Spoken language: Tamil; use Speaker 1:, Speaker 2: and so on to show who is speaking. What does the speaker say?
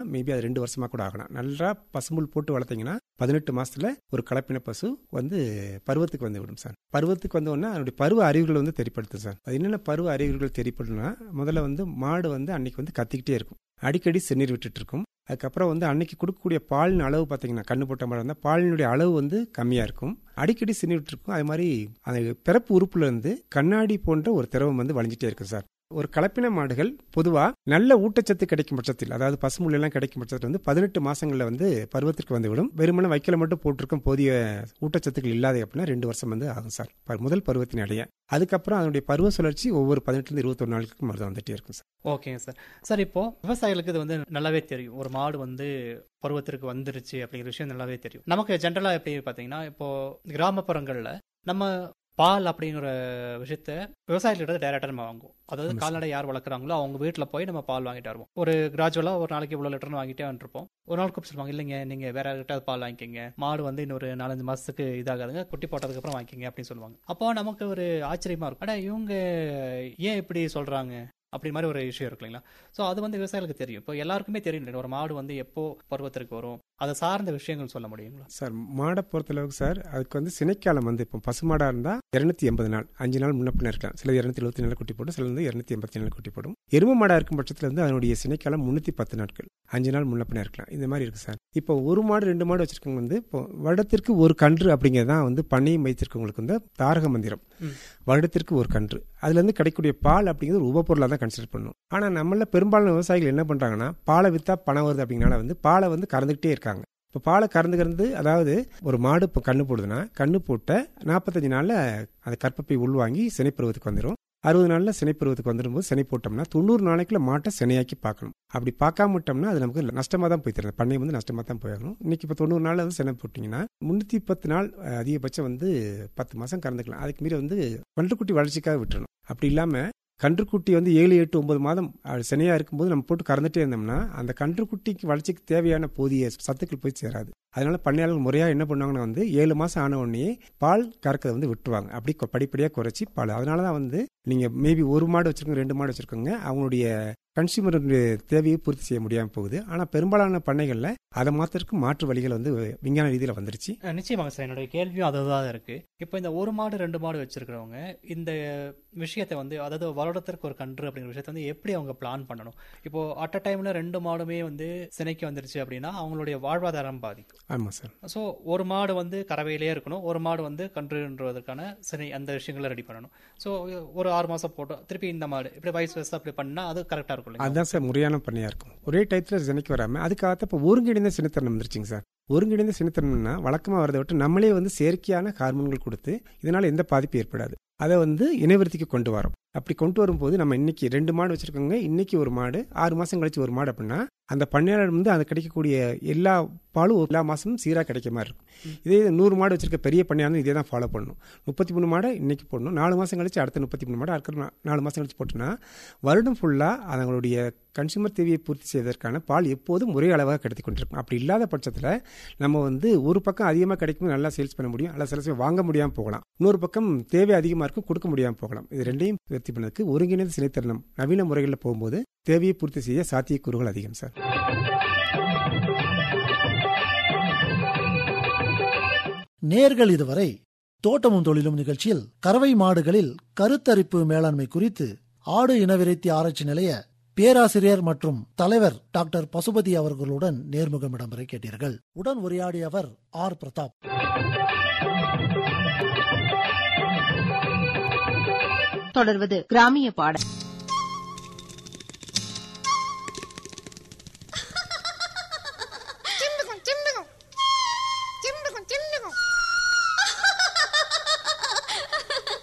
Speaker 1: மேபி அது ரெண்டு வருஷமா கூட ஆகலாம் நல்லா பசும்புல் போட்டு வளர்த்தீங்கன்னா பதினெட்டு மாசத்துல ஒரு கலப்பின பசு வந்து பருவத்துக்கு வந்து விடும் சார் பருவத்துக்கு வந்த உடனே அதனுடைய பருவ அறிவுகள் வந்து தெரியப்படுத்தும் சார் அது என்னென்ன பருவ அறிவுகள் தெரியப்படுனா முதல்ல வந்து மாடு வந்து அன்னைக்கு வந்து கத்திக்கிட்டே இருக்கும் அடிக்கடி செந்நீர் விட்டுட்டு இருக்கும் அதுக்கப்புறம் வந்து அன்னைக்கு கொடுக்கக்கூடிய பாலின் அளவு பார்த்தீங்கன்னா கண்ணு போட்ட மாதிரி இருந்தால் பாலினுடைய அளவு வந்து கம்மியாக இருக்கும் அடிக்கடி சின்னி விட்டுருக்கும் அது மாதிரி அந்த பிறப்பு உறுப்புல இருந்து கண்ணாடி போன்ற ஒரு திரவம் வந்து வழிஞ்சிட்டே இருக்கும் சார் ஒரு கலப்பின மாடுகள் பொதுவாக நல்ல ஊட்டச்சத்து கிடைக்கும் பட்சத்தில் அதாவது பசுமுள் எல்லாம் கிடைக்கும் பட்சத்தில் வந்து பதினெட்டு மாசங்கள்ல வந்து பருவத்திற்கு வந்து விடும் வெறுமனே வைக்கல மட்டும் போட்டிருக்கும் போதிய ஊட்டச்சத்துக்கள் இல்லாத அப்படின்னா ரெண்டு வருஷம் வந்து ஆகும் சார் ப- முதல் பருவத்தின் அடைய அதுக்கப்புறம் அதனுடைய பருவ சுழற்சி ஒவ்வொரு பதினெட்டுலேருந்து இருபத்தொரு நாளுக்கு மருந்து வந்துட்டே இருக்கும் சார்
Speaker 2: ஓகேங்க சார் சார் இப்போ விவசாயிகளுக்கு இது வந்து நல்லாவே தெரியும் ஒரு மாடு வந்து பருவத்திற்கு வந்துருச்சு அப்படிங்கிற விஷயம் நல்லாவே தெரியும் நமக்கு ஜென்ரலா எப்படி பாத்தீங்கன்னா இப்போ கிராமப்புறங்கள்ல நம்ம பால் அப்படிங்கிற விஷயத்த விவசாயிகளிட்ட டேரக்டா நம்ம வாங்குவோம் அதாவது
Speaker 1: ஆமா சார்.
Speaker 2: கால்நடை யார் வளர்க்குறாங்களோ அவங்க வீட்டில் போய் நம்ம பால் வாங்கிட்டு வருவோம் ஒரு கிராஜுவலா ஒரு நாளைக்கு இவ்வளோ லிட்டர்னு வாங்கிட்டே வந்துருப்போம் ஒரு நாள் கூப்பிட்டு சொல்லுவாங்க இல்லைங்க நீங்க வேற யார்கிட்ட பால் வாங்கிக்கோங்க மாடு வந்து இன்னொரு நாலஞ்சு மாசத்துக்கு இதாகாதுங்க குட்டி போட்டதுக்கு அப்புறம் வாங்கிக்கங்க அப்படின்னு சொல்லுவாங்க அப்போ நமக்கு ஒரு ஆச்சரியமா இருக்கும் அட இவங்க ஏன் இப்படி சொல்றாங்க அப்படி மாதிரி ஒரு விஷயம் இருக்கு இல்லைங்களா ஸோ அது வந்து விவசாயிகளுக்கு தெரியும் இப்போ எல்லாருக்குமே தெரியும் இல்லையா? ஒரு மாடு வந்து எப்போ பருவத்திற்கு வரும் அதை சார்ந்த விஷயங்கள் சொல்ல முடியுங்களா
Speaker 1: சார் மாடை பொறுத்தளவுக்கு சார் அதுக்கு வந்து சினைக்காலம் வந்து இப்போ பசுமாடா இருந்தா இருநூத்தி எண்பது நாள் அஞ்சு நாள் முன்ன பின்ன இருக்கலாம் சில இருநூத்தி எழுபத்தி நாள் குட்டி போடும் சில வந்து இருநூத்தி எண்பத்தி நாள் குட்டி போடும் எரும மாடா இருக்கும் பட்சத்துல வந்து அதனுடைய சினைக்காலம் முன்னூத்தி பத்து நாட்கள் அஞ்சு நாள் முன்ன பின்ன இருக்கலாம் இந்த மாதிரி இருக்கு சார் இப்போ ஒரு மாடு ரெண்டு மாடு வச்சிருக்கவங்க வந்து இப்போ வருடத்திற்கு ஒரு கன்று அப்படிங்கிறது தான் வந்து பண்ணையும் வைத்திருக்கவங்களுக்கு வந்து தாரக மந்திரம்
Speaker 2: ம்.
Speaker 1: வருடத்திற்கு ஒரு கன்று அதுல இருந்து கிடைக்கக்கூடிய பால் அப்படிங்கிறது ஒரு உபப்பொருளாக தான் கன்சிடர் பண்ணும் ஆனா நம்மள பெரும்பாலான விவசாயிகள் என்ன பண்றாங்கன்னா பாலை வித்தா பணம் வருது அப்படிங்கனால வந்து பாலை வந்து கறந்துகிட்டே இருக்காங்க இப்போ பாலை கறந்து கறந்து அதாவது ஒரு மாடு இப்போ கண்ணு போடுதுன்னா கண்ணு போட்ட நாற்பத்தஞ்சு நாளில் அந்த கற்பப்பை உள்வாங்கி சினைப்பருவத்துக்கு வந்துடும் அறுபது நாளில் சினைப்பருவத்துக்கு வந்துடும்போது சினை போட்டோம்னா தொண்ணூறு நாளைக்குள்ள மாட்டை சினையாக்கி பார்க்கணும் அப்படி பார்க்காம விட்டோம்னா அது நமக்கு நஷ்டமாக தான் போய் தருது பண்ணை வந்து நஷ்டமாக தான் போயாகணும் இன்னைக்கு இப்போ தொண்ணூறு நாளில் வந்து சினை போட்டிங்கன்னா முந்நூற்றி பத்து நாள் அஹ், அதிகபட்சம் வந்து பத்து மாதம் கறந்துக்கலாம் அதுக்கு மீறி வந்து கன்றுக்குட்டி வளர்ச்சிக்காக விட்டுறணும் அப்படி இல்லாமல் கன்றுக்குட்டி வந்து ஏழு எட்டு ஒன்பது மாதம் அது சினையா இருக்கும்போது நம்ம போட்டு கறந்துட்டே இருந்தோம்னா அந்த கன்றுக்குட்டிக்கு வளர்ச்சிக்கு தேவையான போதிய சத்துக்கள் போய் சேராது அதனால பண்ணையாளர்கள் முறையாக என்ன பண்ணுவாங்கன்னா வந்து ஏழு மாதம் ஆன உடனே பால் கறக்கிறத வந்து விட்டுருவாங்க அப்படி கொ- படிப்படியாக குறைச்சி பால் அதனால தான் வந்து நீங்கள் மேபி ஒரு மாடு வச்சிருக்கோங்க ரெண்டு மாடு வச்சிருக்கோங்க அவங்களுடைய கன்சியூமர் தேவையை பூர்த்தி செய்ய முடியாமல் போகுது ஆனால் பெரும்பாலான பண்ணைகளில் அதை மாத்திரக்கு மாற்று வழிகள் வந்து விஞ்ஞான ரீதியில் வந்துருச்சு
Speaker 2: அஹ் நிச்சயமாங்க சார் என்னுடைய கேள்வியும் அதுதான் இருக்கு இப்போ இந்த ஒரு மாடு ரெண்டு மாடு வச்சிருக்கிறவங்க இந்த விஷயத்தை வந்து அதாவது வருடத்திற்கு ஒரு கன்று அப்படிங்கிற விஷயத்தை வந்து எப்படி அவங்க பிளான் பண்ணணும் இப்போ அட் அ டைம்ல ரெண்டு மாடுமே வந்து சினைக்கு வந்துருச்சு அப்படின்னா அவங்களுடைய வாழ்வாதாரம் பாதிக்கும்
Speaker 1: ஆமாம் சார்
Speaker 2: ஸோ ஒரு மாடு வந்து கறவையிலே இருக்கணும் ஒரு மாடு வந்து கன்றுன்றதுக்கான சினை அந்த விஷயங்களை ரெடி பண்ணணும் ஸோ ஒரு ஆறு மாசம் போட்டோம் திருப்பி இந்த மாடு இப்படி வயசு வயசு அப்படி பண்ணா அது கரெக்டா இருக்கும் இல்லைங்களா?
Speaker 1: அதுதான் சார் முறையான பண்ணையா இருக்கும் ஒரே டயத்தில் சினைக்கு வராமல் அதுக்காக இப்போ ஒருங்கிணைந்த சினைத்தனம் வந்துருச்சுங்க சார் ஒருங்கிணைந்த சினைத்தனம்னா வழக்கமாக வரதை விட்டு நம்மளே வந்து செயற்கையான ஹார்மோன்கள் கொடுத்து இதனால எந்த பாதிப்பும் ஏற்படாது அதை வந்து இணைவர்த்திக்கு கொண்டு வரோம் அப்படி கொண்டு வரும்போது நம்ம இன்னைக்கு ரெண்டு மாடு வச்சிருக்கோங்க இன்னைக்கு ஒரு மாடு ஆறு மாசம் கழிச்சு ஒரு மாடு அப்படின்னா அந்த பண்ணையாளர் வந்து அது கிடைக்கக்கூடிய எல்லா பாலும் எல்லா மாசமும் சீராக கிடைக்க மாதிரி இருக்கும் இதே இது நூறு மாடு வச்சிருக்க பெரிய பண்ணையாளர் இதே தான் ஃபாலோ பண்ணணும் முப்பத்தி மூணு மாடை இன்னைக்கு போடணும் நாலு மாசம் கழிச்சு அடுத்த முப்பத்தி மூணு மாடு அடுத்த நா- நாலு மாசம் கழிச்சு போட்டோம்னா வருடம் ஃபுல்லாக அவங்களுடைய கன்சூமர் தேவையை பூர்த்தி செய்வதற்கான பால் எப்போதும் ஒரே அளவாக கிடைத்து கொண்டிருக்கும் அப்படி இல்லாத பட்சத்தில் நம்ம வந்து ஒரு பக்கம் அதிகமாக கிடைக்கும் நல்லா சேல்ஸ் பண்ண முடியும் அல்ல சில சமயம் வாங்க முடியாமல் போகலாம் இன்னொரு பக்கம் தேவை அதிகமாக இருக்கும் கொடுக்க முடியாமல் போகலாம் இது ரெண்டையும் பூர்த்தி பண்ணதுக்கு ஒருங்கிணைந்த சினைத்தருணம் நவீன முறைகளில் போகும்போது தேவையை பூர்த்தி செய்ய சாத்தியக்கூறுகள் அதிகம் சார்
Speaker 3: நேர்கள் இதுவரை தோட்டமும் தொழிலும் நிகழ்ச்சியில் கறவை மாடுகளில் கருத்தரிப்பு மேலாண்மை குறித்து ஆடு இனவிருத்தி ஆராய்ச்சி நிலைய பேராசிரியர் மற்றும் தலைவர் டாக்டர் பசுபதி அவர்களுடன் நேர்முகம் இடம்பெற கேட்டீர்கள் உடன் உரையாடியவர் ஆர் பிரதாப்
Speaker 4: தொடர்வது கிராமிய பாடல்